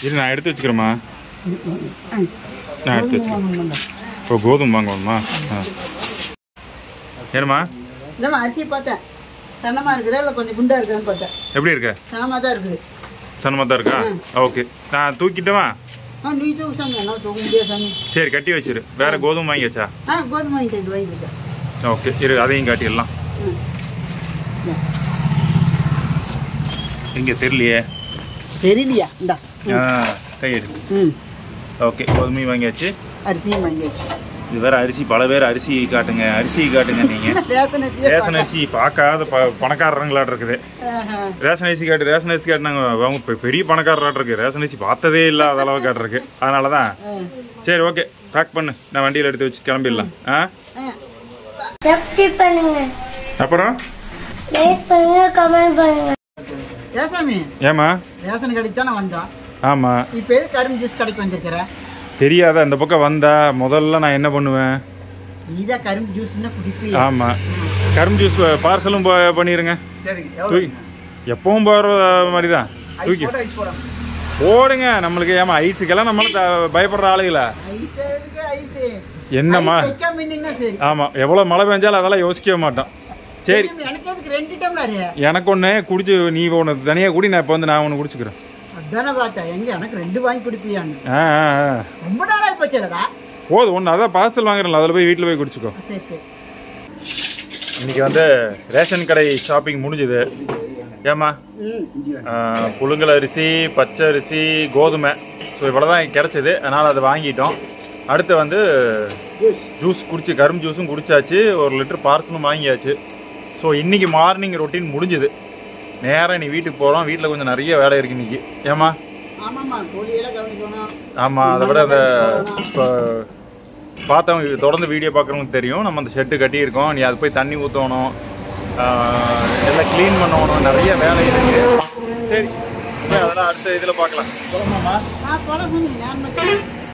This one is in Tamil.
இரு நான் எடுத்து வச்சுக்கிறேம்மா நான் எடுத்து வச்சுக்கிறேன் இப்போ கோதுமை வாங்கணுமா ஆ ஏனுமா இல்லைம்மா அரிசியை பார்த்தேன் சன்னமாக இருக்குதா இல்லை கொஞ்சம் குண்டா இருக்கான்னு பார்த்தேன் எப்படி இருக்க சனமாக தான் இருக்குது சன்னமாக தான் இருக்கா ஓகே நான் தூக்கிட்டவா ஆ நீ தூக்கு சாமி என்ன தூக்க முடியாது சாமி சரி கட்டி வச்சிரு வேற கோதுமை வாங்கியாச்சா ஆ கோதுமை வாங்கி தந்து வாங்கியிருக்கேன் ஓகே இரு அதையும் காட்டிடலாம் ம் இந்தா. இங்கே தெரியலையே தெரியலையா இந்தா ஆ கையெடு ம் ஓகே கோதுமையும் வாங்கியாச்சு அரிசியும் வாங்கியாச்சு இது வேற அரிசி பல பேர் அரிசி காட்டுங்க அரிசி காட்டுங்க நீங்கள் ரேஷன் அரிசியே ரேஷன் அரிசி பார்க்காத ப பணக்காரங்களாட் இருக்குது ஆஹா. ரேஷன் அரிசி காட்டு ரேஷன் அரிசி காட்டினாங்க அவங்க பெ- பெரிய பணக்காரராட் இருக்கு ரேஷன் அரிசி பார்த்ததே இல்லாத அளவு காட்டுருக்கு அதனால தான் ஆ. சரி ஓகே பேக் பண்ணு நான் வண்டியில் எடுத்து வச்சு கிளம்பிடலாம் ஆ ஆ. சப்ஸ்கிரைப் பண்ணுங்க அப்புறம் லைக் பண்ணுங்க கமெண்ட் பண்ணுங்க ஏன் சாமி ஏமா ரேஷன் கடைக்கு தானே வந்தோம் ஆமாம் இப்போ எது கரும்பு ஜூஸ் கடைக்கு வந்திருக்கிற தெரியாத அந்த பக்கம் வந்தா முதல்ல நான் என்ன பண்ணுவேன் நீ தான் கரும்பு ஜூஸ்னா குடிப்பி ஆமாம் கரும்பு ஜூஸ் பார்சலும் பண்ணிடுங்க சரி தூக்கி எப்பவும் போகிற மாதிரி தான் தூக்கி போட்டு ஐஸ் போடாம போடுங்க நம்மளுக்கு ஏமா ஐஸுக்கெல்லாம் நம்மள த- பயப்படுற ஆளுகளா ஐஸ் இருக்கு ஐஸ் என்னம்மா ஐஸ் வைக்காம இருந்தீங்கன்னா சரி ஆமாம் எவ்வளோ மழை பெஞ்சாலும் அதெல்லாம் யோசிக்கவே மாட்டோம் சரி சாமி, எனக்கு அதுக்கு ரெண்டு டம்ளர் எனக்கு ஒன்று குடிச்சு நீ ஒன்று தனியாக குடி நான் இப்போ வந்து நான் ஒன்று குடிச்சுக்கிறேன் அதானே பார்த்தேன் எங்க எனக்கு ரெண்டு வாங்கி குடிப்பியான்னு ஆ ஆ ஆ. ரொம்ப நாளாகி போச்சுலடா போதும் ஒன்று அதான் பார்சல் வாங்குறேன்ல அதில் போய் வீட்டில் போய் குடிச்சுக்கோ சரி சரி இன்னைக்கு வந்து ரேஷன் கடை ஷாப்பிங் முடிஞ்சுது ஏம்மா ம் ஆ, புழுங்கல் அரிசி பச்சை அரிசி கோதுமை ஸோ இவ்வளோ தான் கிடச்சிது அதனால் அதை வாங்கிட்டோம் அடுத்து வந்து ஜூஸ் குடிச்சு கரும்பு ஜூஸும் குடிச்சாச்சு ஒரு லிட்டர் பார்சலும் வாங்கியாச்சு ஸோ இன்னைக்கு மார்னிங் ரொட்டீன் முடிஞ்சுது நேராக நீ வீட்டுக்கு போகிறோம் வீட்டில் கொஞ்சம் நிறைய வேலை இருக்கு இன்னைக்கு ஏம்மா ஆமாம்மா கோழியெல்லாம் கவனிக்கணும் ஆமாம் அதை விட அந்த இப்போ பார்த்தவங்க தொடர்ந்து வீடியோ பார்க்குறவங்களுக்கு தெரியும் நம்ம அந்த ஷெட்டு கட்டியிருக்கோம் நீ அது போய் தண்ணி ஊற்றணும் எல்லாம் க்ளீன் பண்ணணும் நிறைய வேலை இருக்கு சரி அதெல்லாம் அடுத்த இதில் பார்க்கலாம் போகலாமாம்மா ஆ போட சொன்னீங்க நான் மட்டும்